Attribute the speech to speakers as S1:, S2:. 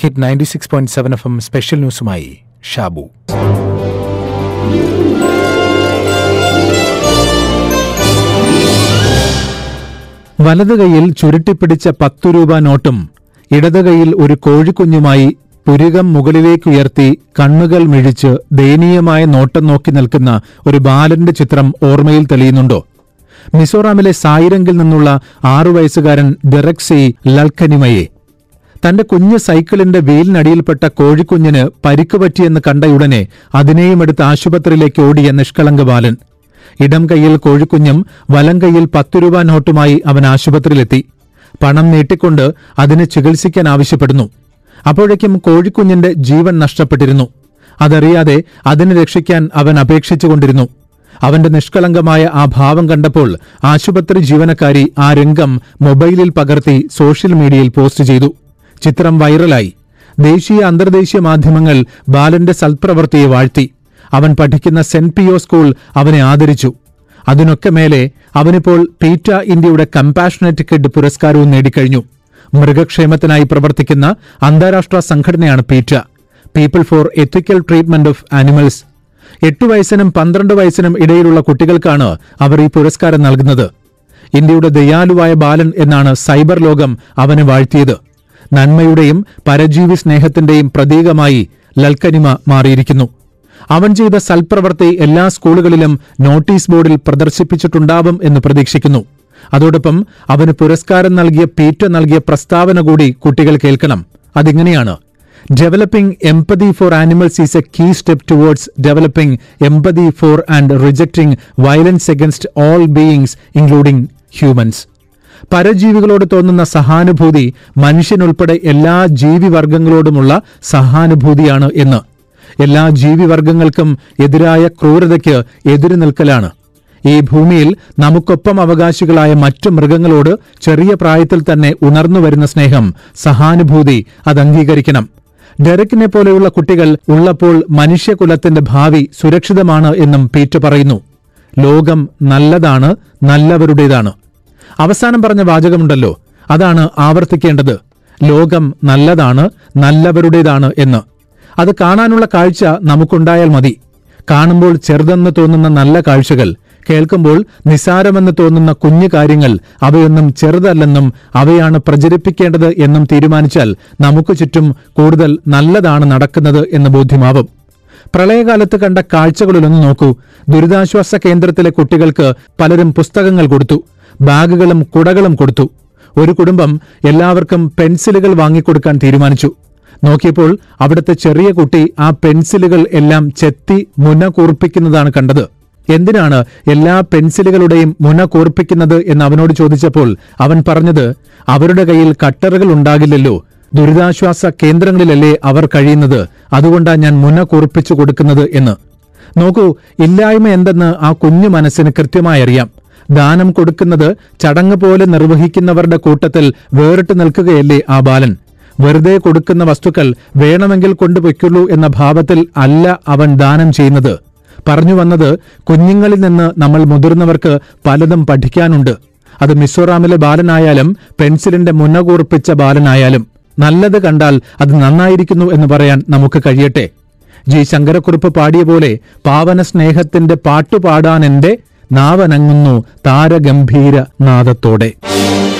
S1: hit ninety six point seven F M special ന്യൂസുമായി ഷാബു
S2: വലത് കൈയിൽ ചുരുട്ടിപ്പിടിച്ച പത്തു രൂപ നോട്ടും ഇടത് കൈയിൽ ഒരു കോഴിക്കുഞ്ഞുമായി പുരികം മുകളിലേക്കുയർത്തി കണ്ണുകൾ മിഴിച്ച് ദയനീയമായ നോട്ടം നോക്കി നിൽക്കുന്ന ഒരു ബാലന്റെ ചിത്രം ഓർമ്മയിൽ തെളിയുന്നുണ്ടോ മിസോറാമിലെ സായിരങ്കിൽ നിന്നുള്ള ആറു വയസ്സുകാരൻ ഡെറക്സി ലൽക്കനിമയെ തന്റെ കുഞ്ഞ് സൈക്കിളിന്റെ വീലിനടിയിൽപ്പെട്ട കോഴിക്കുഞ്ഞിന് പരിക്ക് പറ്റിയെന്ന് കണ്ടയുടനെ അതിനെയും എടുത്ത് ആശുപത്രിയിലേക്ക് ഓടിയ നിഷ്കളങ്ക ബാലൻ ഇടം കൈയിൽ കോഴിക്കുഞ്ഞും വലം കൈയിൽ പത്തു രൂപ നോട്ടുമായി അവൻ ആശുപത്രിയിലെത്തി പണം നീട്ടിക്കൊണ്ട് അതിനെ ചികിത്സിക്കാൻ ആവശ്യപ്പെടുന്നു അപ്പോഴേക്കും കോഴിക്കുഞ്ഞിന്റെ ജീവൻ നഷ്ടപ്പെട്ടിരുന്നു അതറിയാതെ അതിനെ രക്ഷിക്കാൻ അവൻ അപേക്ഷിച്ചുകൊണ്ടിരുന്നു അവന്റെ നിഷ്കളങ്കമായ ആ ഭാവം കണ്ടപ്പോൾ ആശുപത്രി ജീവനക്കാരി ആ രംഗം മൊബൈലിൽ പകർത്തി സോഷ്യൽ മീഡിയയിൽ പോസ്റ്റ് ചെയ്തു ചിത്രം വൈറലായി ദേശീയ അന്തർദേശീയ മാധ്യമങ്ങൾ ബാലന്റെ സൽപ്രവൃത്തിയെ വാഴ്ത്തി അവൻ പഠിക്കുന്ന സെന്റ് പിയോ സ്കൂൾ അവനെ ആദരിച്ചു അതിനൊക്കെ മേലെ അവനിപ്പോൾ പീറ്റ ഇന്ത്യയുടെ കമ്പാഷനറ്റ് കിഡ് പുരസ്കാരവും നേടിക്കഴിഞ്ഞു മൃഗക്ഷേമത്തിനായി പ്രവർത്തിക്കുന്ന അന്താരാഷ്ട്ര സംഘടനയാണ് PETA people for ethical treatment of animals എട്ടു വയസ്സിനും പന്ത്രണ്ട് വയസ്സിനും ഇടയിലുള്ള കുട്ടികൾക്കാണ് അവർ ഈ പുരസ്കാരം നൽകുന്നത് ഇന്ത്യയുടെ ദയാലുവായ ബാലൻ എന്നാണ് സൈബർ ലോകം അവനെ വാഴ്ത്തിയത് നന്മയുടെയും പരജീവി സ്നേഹത്തിന്റെയും പ്രതീകമായി ലൽക്കനിമ മാറിയിരിക്കുന്നു അവൻ ചെയ്ത സൽപ്രവൃത്തി എല്ലാ സ്കൂളുകളിലും നോട്ടീസ് ബോർഡിൽ പ്രദർശിപ്പിച്ചിട്ടുണ്ടാവും എന്ന് പ്രതീക്ഷിക്കുന്നു അതോടൊപ്പം അവന് പുരസ്കാരം നൽകിയ പീറ്റ നൽകിയ പ്രസ്താവന കൂടി കുട്ടികൾ കേൾക്കണം അതിങ്ങനെയാണ് developing empathy for animals is a key step towards developing empathy for and rejecting violence against all beings including humans പരജീവികളോട് തോന്നുന്ന സഹാനുഭൂതി മനുഷ്യനുൾപ്പെടെ എല്ലാ ജീവിവർഗങ്ങളോടുമുള്ള സഹാനുഭൂതിയാണ് എന്ന് എല്ലാ ജീവിവർഗങ്ങൾക്കും എതിരായ ക്രൂരതയ്ക്ക് എതിരു നിൽക്കലാണ് ഈ ഭൂമിയിൽ നമുക്കൊപ്പം അവകാശികളായ മറ്റു മൃഗങ്ങളോട് ചെറിയ പ്രായത്തിൽ തന്നെ ഉണർന്നു വരുന്ന സ്നേഹം സഹാനുഭൂതി അത് അംഗീകരിക്കണം ഡെറക്കിനെ പോലെയുള്ള കുട്ടികൾ ഉള്ളപ്പോൾ മനുഷ്യകുലത്തിന്റെ ഭാവി സുരക്ഷിതമാണ് എന്നും പീറ്റർ പറയുന്നു ലോകം നല്ലതാണ് നല്ലവരുടേതാണ് അവസാനം പറഞ്ഞ വാചകമുണ്ടല്ലോ അതാണ് ആവർത്തിക്കേണ്ടത് ലോകം നല്ലതാണ് നല്ലവരുടേതാണ് എന്ന് അത് കാണാനുള്ള കാഴ്ച നമുക്കുണ്ടായാൽ മതി കാണുമ്പോൾ ചെറുതെന്ന് തോന്നുന്ന നല്ല കാഴ്ചകൾ കേൾക്കുമ്പോൾ നിസാരമെന്ന് തോന്നുന്ന കുഞ്ഞു കാര്യങ്ങൾ അവയൊന്നും ചെറുതല്ലെന്നും അവയാണ് പ്രചരിപ്പിക്കേണ്ടത് എന്നും തീരുമാനിച്ചാൽ നമുക്ക് ചുറ്റും കൂടുതൽ നല്ലതാണ് നടക്കുന്നത് എന്ന് ബോധ്യമാവും പ്രളയകാലത്ത് കണ്ട കാഴ്ചകളിലൊന്ന് നോക്കൂ ദുരിതാശ്വാസ കേന്ദ്രത്തിലെ കുട്ടികൾക്ക് പലരും പുസ്തകങ്ങൾ കൊടുത്തു ബാഗുകളും കുടകളും കൊടുത്തു ഒരു കുടുംബം എല്ലാവർക്കും പെൻസിലുകൾ വാങ്ങിക്കൊടുക്കാൻ തീരുമാനിച്ചു നോക്കിയപ്പോൾ അവിടുത്തെ ചെറിയ കുട്ടി ആ പെൻസിലുകൾ എല്ലാം ചെത്തി മുന കൂർപ്പിക്കുന്നതാണ് കണ്ടത് എന്തിനാണ് എല്ലാ പെൻസിലുകളുടെയും മുന കൂർപ്പിക്കുന്നത് എന്ന് അവനോട് ചോദിച്ചപ്പോൾ അവൻ പറഞ്ഞത് അവരുടെ കയ്യിൽ കട്ടറുകൾ ഉണ്ടാകില്ലല്ലോ ദുരിതാശ്വാസ കേന്ദ്രങ്ങളിലല്ലേ അവർ കഴിയുന്നത് അതുകൊണ്ടാ ഞാൻ മുന കൂർപ്പിച്ചു കൊടുക്കുന്നത് എന്ന് നോക്കൂ ഇല്ലായ്മ എന്തെന്ന് ആ കുഞ്ഞു മനസ്സിന് കൃത്യമായി അറിയാം ദാനം കൊടുക്കുന്നത് ചടങ്ങ് പോലെ നിർവഹിക്കുന്നവരുടെ കൂട്ടത്തിൽ വേറിട്ട് നിൽക്കുകയല്ലേ ആ ബാലൻ വെറുതെ കൊടുക്കുന്ന വസ്തുക്കൾ വേണമെങ്കിൽ കൊണ്ടുവയ്ക്കുള്ളൂ എന്ന ഭാവത്തിൽ അല്ല അവൻ ദാനം ചെയ്യുന്നത് പറഞ്ഞു വന്നത് കുഞ്ഞുങ്ങളിൽ നിന്ന് നമ്മൾ മുതിർന്നവർക്ക് പലതും പഠിക്കാനുണ്ട് അത് മിസോറാമിലെ ബാലനായാലും പെൻസിലിന്റെ മുന്നകൂർപ്പിച്ച ബാലനായാലും നല്ലത് കണ്ടാൽ അത് നന്നായിരിക്കുന്നു എന്ന് പറയാൻ നമുക്ക് കഴിയട്ടെ ജി ശങ്കരക്കുറുപ്പ് പാടിയ പോലെ പാവന സ്നേഹത്തിന്റെ പാട്ടുപാടാൻ എന്റെ നാവനങ്ങുന്നു താരഗംഭീര നാദത്തോടെ